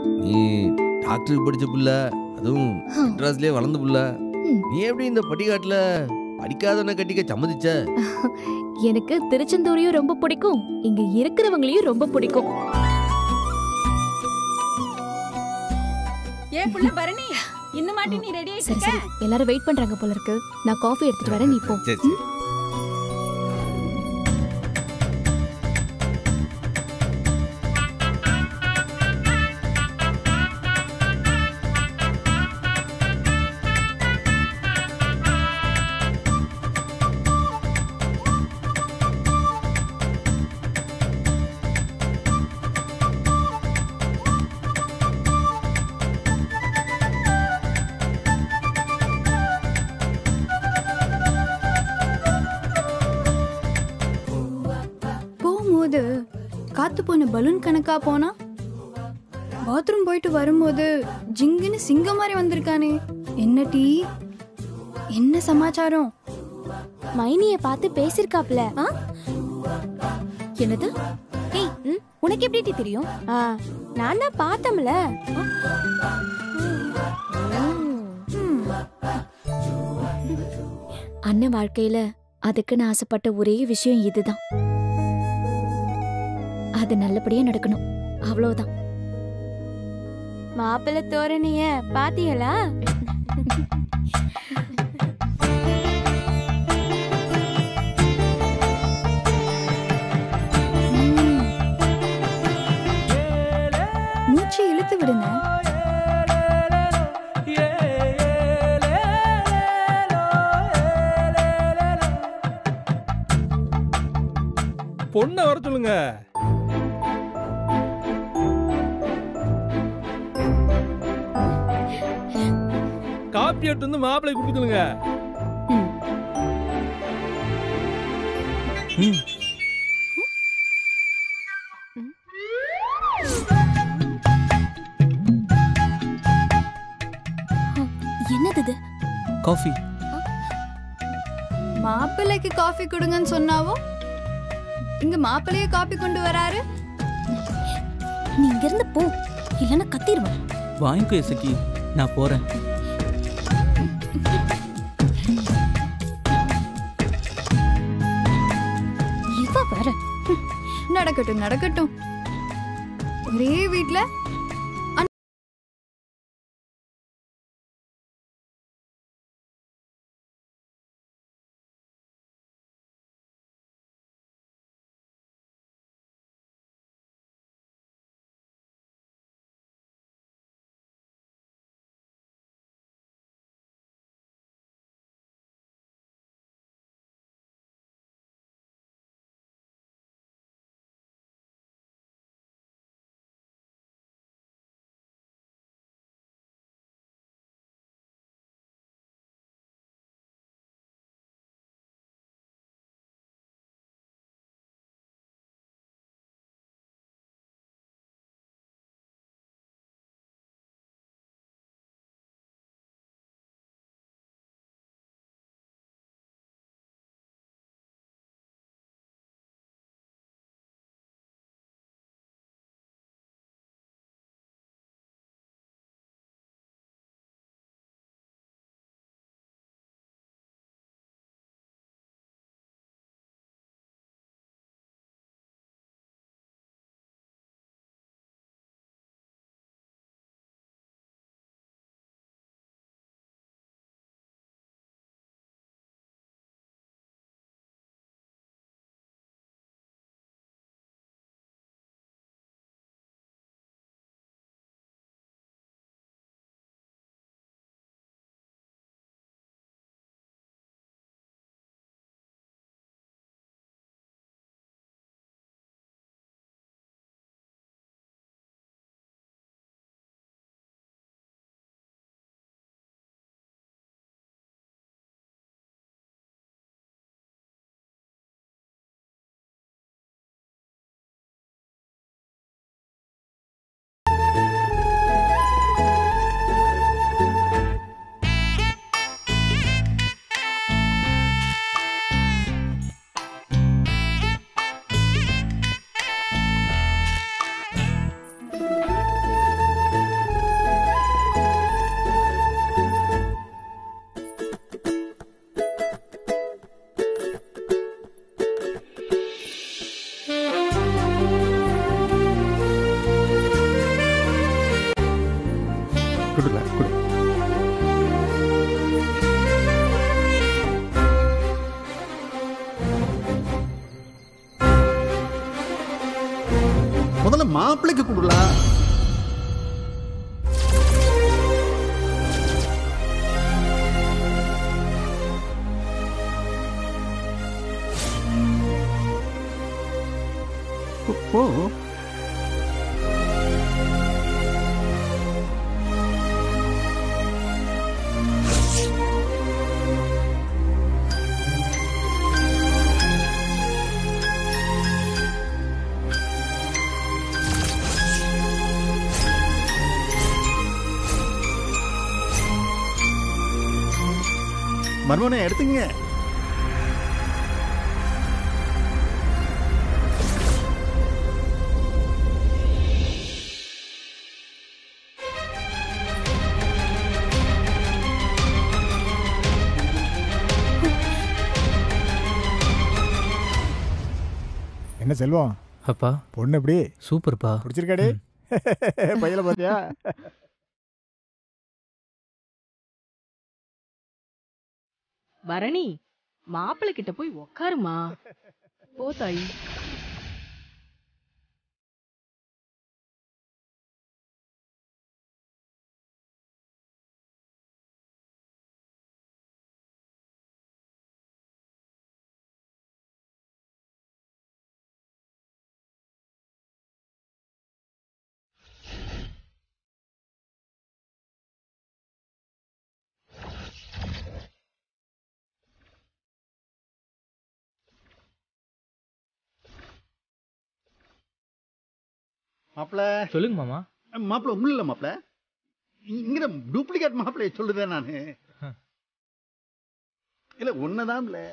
நீ டாக்டருக்கு படிச்ச புள்ள அதுவும் மெட்ராஸ்லயே வளர்ந்த புள்ள ம். நீ எப்படி இந்த பட்டிக்காட்டுல படிக்காதவனை கட்டிக்க சம்மதிச்ச எனக்கு திருச்செந்தூரையும் ரொம்ப பிடிக்கும் இங்க இருக்கிறவங்களையும் ரொம்ப பிடிக்கும் ஏ புள்ள பரணி இன்னும் மாட்டி நீ ரெடி சரி ஆயிட்டு சரி எல்லாரும் வெயிட் பண்றாங்க போல இருக்கு நான் காஃபி எடுத்துட்டு வரேன் நீ போ சரி சரி போகும்போது காத்து போன பலூன் கணக்கா போனா பாத்ரூம் போயிட்டு வரும்போது ஜிங்குன்னு சிங்கம் மாதிரி வந்திருக்கானே என்ன டீ என்ன சமாச்சாரம் மைனிய பார்த்து பேசிருக்காப்ல என்னது ஏய் உனக்கு எப்படி டி தெரியும் நான் தான் பார்த்தம்ல அண்ணன் வாழ்க்கையில அதுக்குன்னு ஆசைப்பட்ட ஒரே விஷயம் இதுதான் அது நல்லபடியா நடக்கணும் அவ்வளவுதான் மாப்பிள்ள தோரணைய பாத்தியலா ம். மூச்சு இழுத்து விடுங்க பொண்ணை வர சொல்லுங்க காப்பி எடுத்து வந்து மாப்பிள்ளை கொடுக்க சொல்லுங்க ம். என்னது இது காஃபி மாப்பிள்ளைக்கு காஃபி கொடுங்கன்னு சொன்னாவோ இங்க மாப்பிள்ளையே காபி கொண்டு வராரு நீ இங்க இருந்து போ இல்லைன்னா கத்திடுவேன் வாங்கிக்கோ இசக்கி நான் போறேன் இவ வேற நடக்கட்டும் நடக்கட்டும் ஒரே வீட்ல குடுல குடு முதல்ல மாப்பிள்ளைக்கு கொடுலாம் ஓ மர்மனை எடுத்துங்க என்ன செல்வம் அப்பா பொண்ணு எப்படி சூப்பர்ப்பா பிடிச்சிருக்காடி பையில பாத்தியா பரணி மாப்பிள்ளை கிட்ட போய் உக்காருமா போ தாயி மாப்பிள்ள சொல்லுங்க மாமா மாப்பிள்ள ஒண்ணும் இல்ல மாப்பிள்ள இங்க டூப்ளிகேட் மாப்பிள்ளைய சொல்லுதேன் நானு இல்ல ஒன்னதான் இல்ல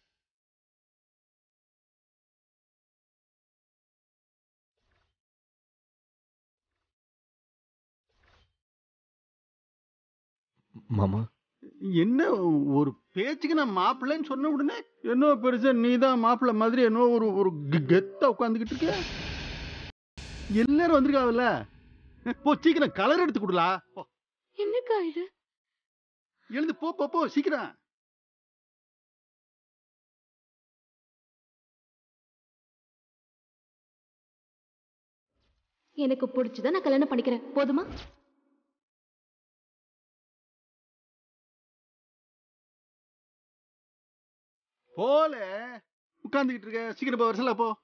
மாமா என்ன ஒரு பேச்சுக்கு நான் மாப்பிள்ளைன்னு சொன்ன உடனே என்ன பெருசா நீ தான் மாப்பிள்ளை மாதிரி என்ன ஒரு ஒரு கெ- கெத்தா உட்காந்துக்கிட்டு இருக்க எல்லாரும் வந்திருக்காவல்ல போ சீக்கிரம் கலர் எடுத்து கொடுலா போ. என்னக்கா இது எழுந்து போ போ போ சீக்கிரம் எனக்கு பிடிச்சத நான் கல்யாணம் பண்ணிக்கிறேன் போதுமா போல உட்காந்துக்கிட்டு இருக்க சீக்கிரம் போ வருஷல போ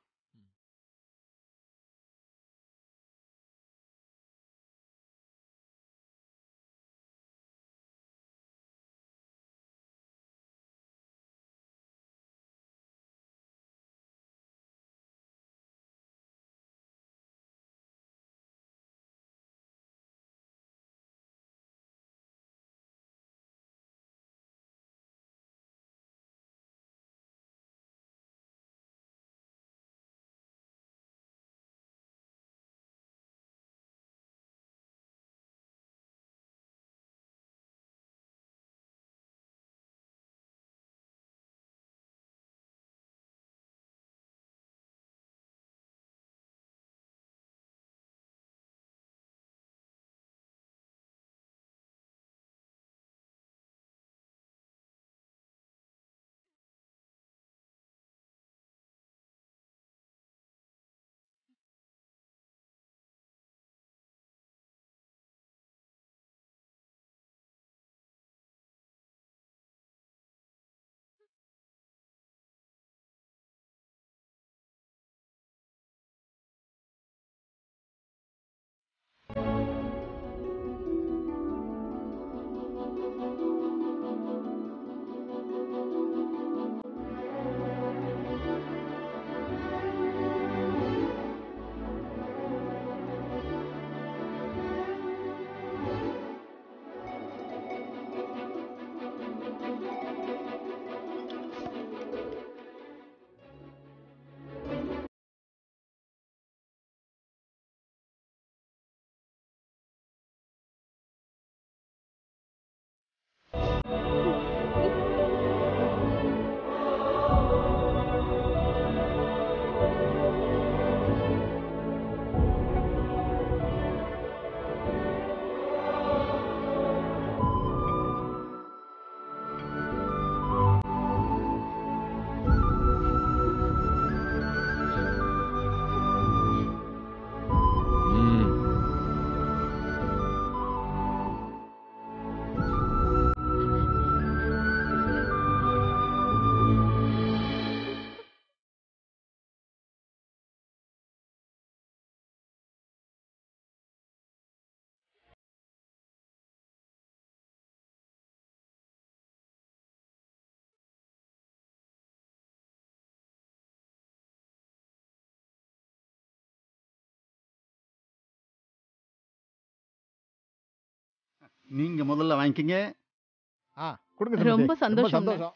நீங்க முதல்ல வாங்கிக்கங்க ஆ கொடுங்க சம்பந்தி. ரொம்ப சந்தோஷம் சந்தோஷம்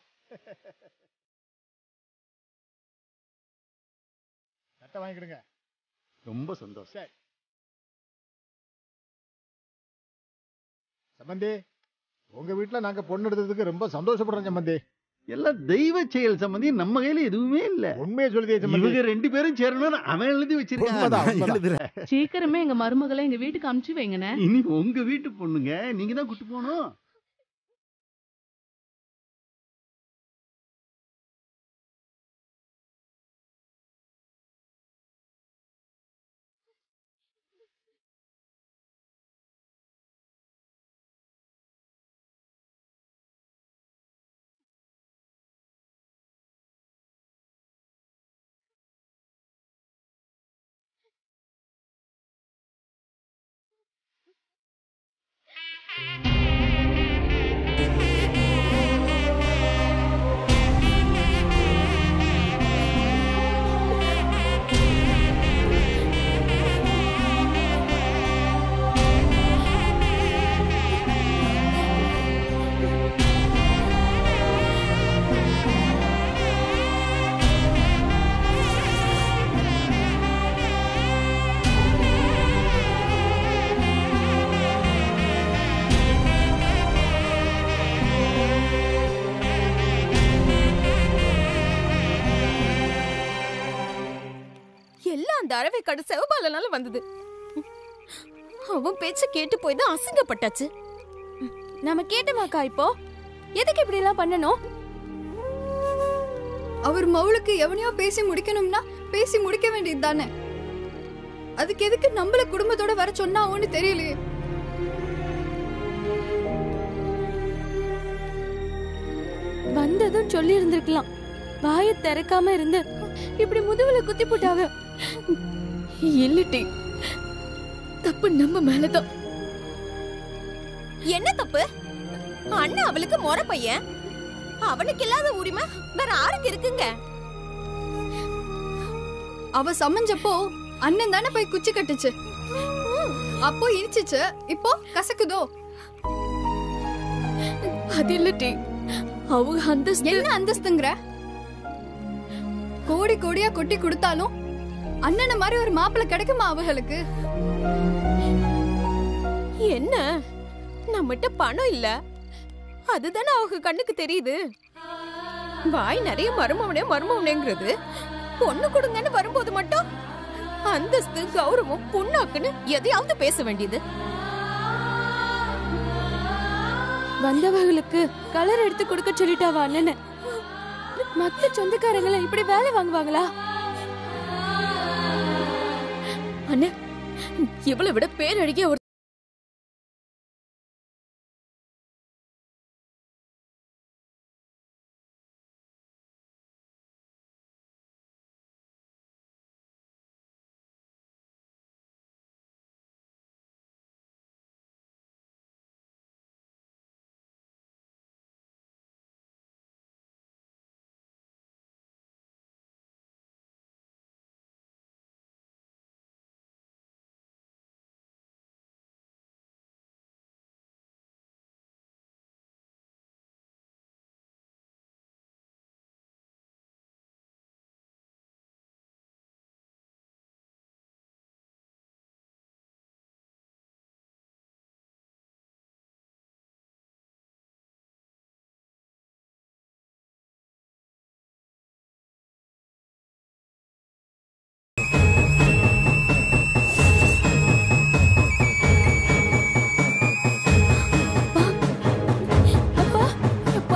சட்டை வாங்கிக்கிடுங்க ரொம்ப சந்தோஷம் சம்பந்தி உங்க வீட்டுல நாங்க பொண்ணு எடுத்ததுக்கு ரொம்ப சந்தோஷப்படுறோம் சம்பந்தி எல்லாம் தெய்வ செயல் சம்பந்தி நம்ம கையில எதுவுமே இல்ல உண்மையை சொல்லுதே சம்பந்தி இவங்க ரெண்டு பேரும் சேரணும்னு அவன் எழுதி வச்சிருக்கான் உண்மைதான், நான் உண்மைதான். எழுதுறேன் சீக்கிரமே எங்க மருமகளை எங்க வீட்டுக்கு அனுப்பிச்சு வைங்கண்ணே இனி உங்க வீட்டு பொண்ணுங்க நீங்க தான் கூட்டு போகணும் எல்லாம் அந்த அரவை கடை செவபாலனால வந்தது அவன் பேச்ச கேட்டு போய் தான் அசிங்கப்பட்டாச்சு நம்ம கேட்டமாக்கா இப்போ எதுக்கு இப்படி எல்லாம் பண்ணணும் அவர் மவுளுக்கு எவனையோ பேசி முடிக்கணும்னா பேசி முடிக்க வேண்டியது தானே அதுக்கு எதுக்கு நம்மள குடும்பத்தோட வர சொன்னாவோன்னு தெரியலையே வந்ததும் சொல்லி இருந்திருக்கலாம் வாய திறக்காம இருந்து இப்படி முதுகுல குத்தி போட்டாவ இல்லட்டி தப்பு நம்ம மேலதான் என்ன தப்பு அண்ணன் அவளுக்கு முற பையன் அவனுக்கு இல்லாத உரிமை வேற யாருக்கு இருக்குங்க அவ சமைஞ்சப்போ அண்ணன் தானே போய் குச்சி கட்டுச்சு அப்போ இனிச்சிச்சு இப்போ கசக்குதோ அது இல்லட்டி அவங்க அந்தஸ்து என்ன அந்தஸ்துங்கிற கோடி கோடியா கொட்டி கொடுத்தாலும் அண்ணனை மாதிரி ஒரு மாப்பிள்ளை கிடைக்குமா அவங்களுக்கு என்ன நம்மகிட்ட பணம் இல்ல அதுதானே அவங்க கண்ணுக்கு தெரியுது வாய் நிறைய மருமவனே மருமவனேங்கிறது பொண்ணு கொடுங்கன்னு வரும்போது மட்டும் அந்தஸ்து கௌரவம் புண்ணாக்குன்னு எதையாவது பேச வேண்டியது வந்தவங்களுக்கு கலர் எடுத்து கொடுக்க சொல்லிட்டாவா அண்ணன் மத்த சொந்தக்காரங்களை இப்படி வேலை வாங்குவாங்களா அண்ணே இவளை விட பேரழகிய ஒரு அப்பா அப்பா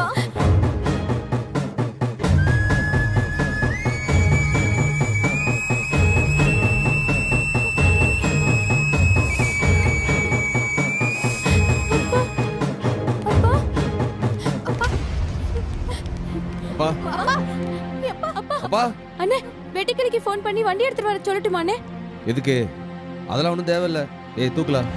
அப்பா அப்பா அப்பா அப்பா அண்ணே வெட்டிக்கிளிக்கு ஃபோன் பண்ணி வண்டி எடுத்துட்டு வர சொல்லட்டுமாண்ணே எதுக்கு அதெல்லாம் ஒன்றும் தேவையில்ல ஏய் தூக்கலாம்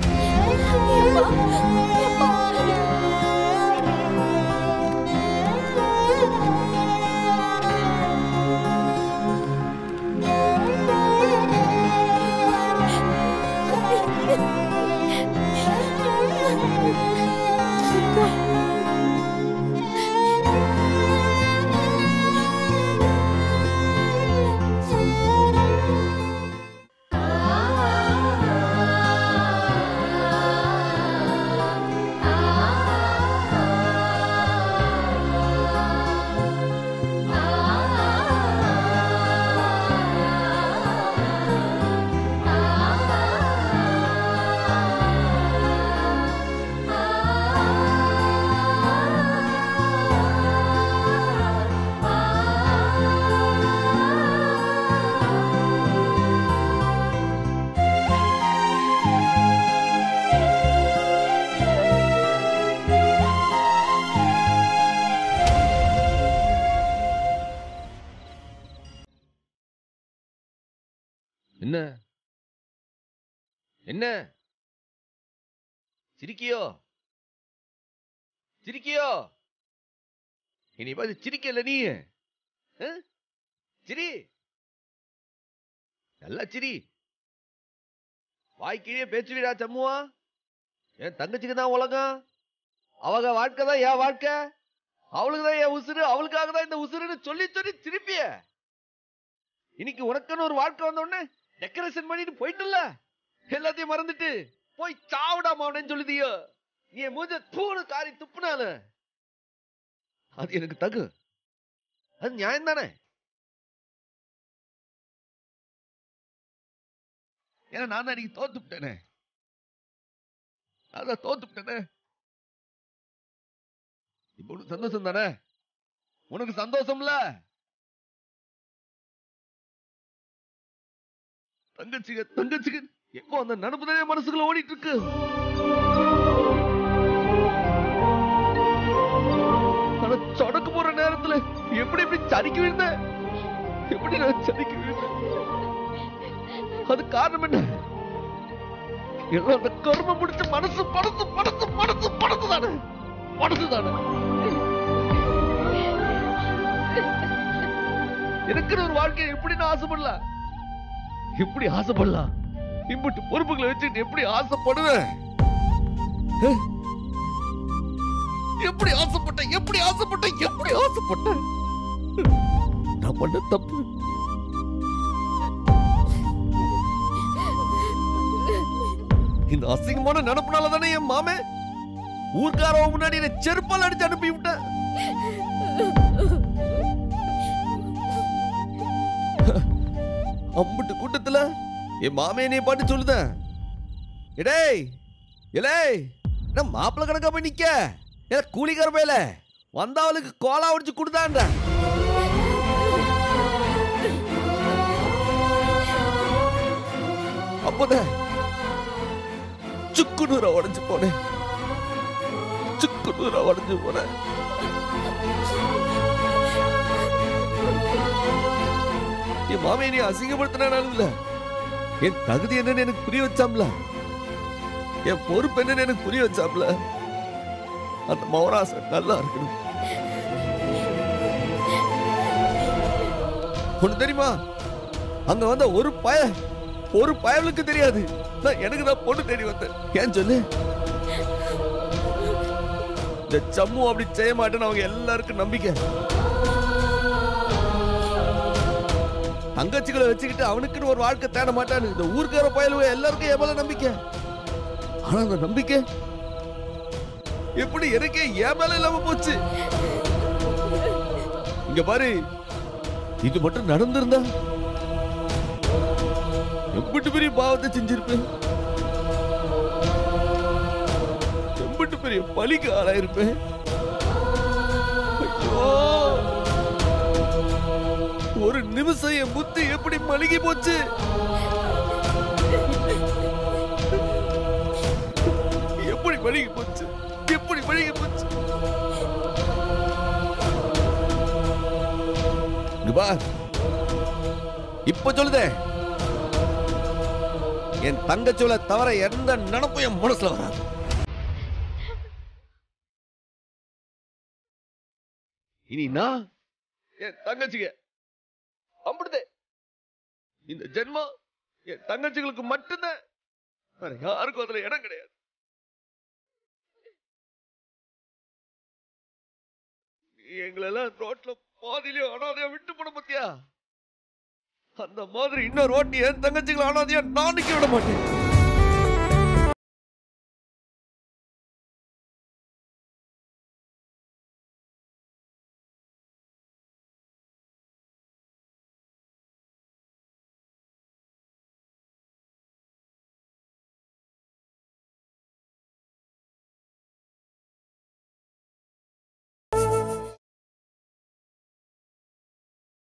என்ன என்ன சிரிக்கியோ சிரிக்கியோ இனி பார்த்து சிரிக்கல நீ ஆ? சிரி நல்லா சிரி வாய்க்கிலேயே பேச்சு விடா சம்முவா என் தங்கச்சிக்கு தான் உலகம் அவங்க வாழ்க்கை தான் என் வாழ்க்கை அவளுக்கு தான் என் உசுறு அவளுக்காக தான் இந்த உசுறுன்னு சொல்லி சொல்லி திருப்பிய இன்னைக்கு உனக்குன்னு ஒரு வாழ்க்கை வந்த உடனே டெக்கரேஷன் பண்ணிட்டு போயிட்டுல எல்லாத்தையும் மறந்துட்டு போய் சாவுடா மாவனேன்னு சொல்லுதியோ நீ என் மூஞ்ச தூணு காரி துப்புனால அது எனக்கு தகு அது நியாயம் தானே ஏன்னா நான் தான் இன்னைக்கு தோத்துட்டேனே நான் தான் தோத்துட்டேனே இப்ப உனக்கு சந்தோஷம் தானே உனக்கு சந்தோஷம்ல தங்கச்சிங்க தங்கச்சிங்க எப்போ அந்த நினப்பு தானே மனசுக்குள்ள ஓடிட்டு இருக்கு ஆனா சொடக்க போற நேரத்துல எப்படி எப்படி சரிக்க விழுந்த எப்படி நான் சரிக்க விழுந்தேன் அது காரணம் என்ன எல்லாம் அந்த கர்மம் முடிச்ச மனசு படத்து படத்து படத்து படத்து தானே படத்து தானே எனக்கு ஒரு வாழ்க்கையை எப்படி நான் ஆசைப்படலாம் எப்படி ஆசைப்படலாம் இம்புட்டு பொறுப்புகளை வச்சுட்டு எப்படி ஆசைப்படுவேன் அஹ்? எப்படி ஆசைப்பட்டேன் எப்படி ஆசைப்பட்டேன் எப்படி ஆசைப்பட்டேன் நான் பண்ண தப்பு இந்த அசிங்கமான நினப்புனால தானே என் மாமே ஊர்க்காரவ முன்னாடி என்னை செருப்பால் அடிச்சு அனுப்பி விட்டேன் அம்புட்டு கூட்டத்துல என் மாமே என்னைய பாட்டு சொல்லுத இடேய் இலே என்ன மாப்பிள்ள கணக்கா போய் நிக்க ஏ கூலிக்கார பையல வந்தவளுக்கு கோலா உடிச்சு கொடுத்தான்ற அப்போதான் சுக்கு நூறா உடஞ்சு போனேன் சுக்கு நூறா உடஞ்சு போனேன் என் மாமே நீ அசிங்கப்படுத்தினாலும் இல்ல என் தகுதி என்னன்னு எனக்கு புரிய வச்சாம்ல என் பொறுப்பு என்னன்னு எனக்கு புரிய வச்சாம்ல அந்த மௌராசன் நல்லா இருக்கணும் ஒண்ணு தெரியுமா அங்க வந்த ஒரு பய ஒரு பயலுக்கு தெரியாது நான் எனக்கு தான் பொண்ணு தேடி வந்தேன் ஏன் சொல்லு இந்த சம்மு அப்படி செய்ய மாட்டேன்னு அவங்க எல்லாருக்கும் நம்பிக்கை தங்கச்சிகளை வச்சுக்கிட்டு அவனுக்குன்னு ஒரு வாழ்க்கை தேட மாட்டான்னு இந்த ஊர்க்கார பயலுவ எல்லாருக்கும் என் மேல நம்பிக்கை ஆனா அந்த நம்பிக்கை எப்படி எனக்கே என் மேல இல்லாம போச்சு இங்க பாரு இது மட்டும் நடந்திருந்தா எம்பிட்டு பெரிய பாவத்தை செஞ்சிருப்பேன் எம்பிட்டு பெரிய பலிக்கு ஆளாயிருப்பேன் ஐயோ ஒரு நிமிஷம் என் புத்தி எப்படி மழுகி போச்சு எப்படி மழுகி போச்சு எப்படி மழுகி போச்சு இங்க பார். இப்ப சொல்லுதே என் தங்கச்சோல தவிர எந்த நினப்பும் என் மனசுல வராது இனி நான் என் தங்கச்சிங்க அம்பிடுதே இந்த ஜென்மம் என் தங்கச்சிகளுக்கு மட்டும்தான் வேற யாருக்கும் அதுல இடம் கிடையாது நீ எங்களெல்லாம் ரோட்ல பாதியிலே அனாதையா விட்டு போன பத்தியா அந்த மாதிரி இன்னொரு ஓட்டி என் தங்கச்சிகளை அனாதையா நான் நிக்க விட மாட்டேன்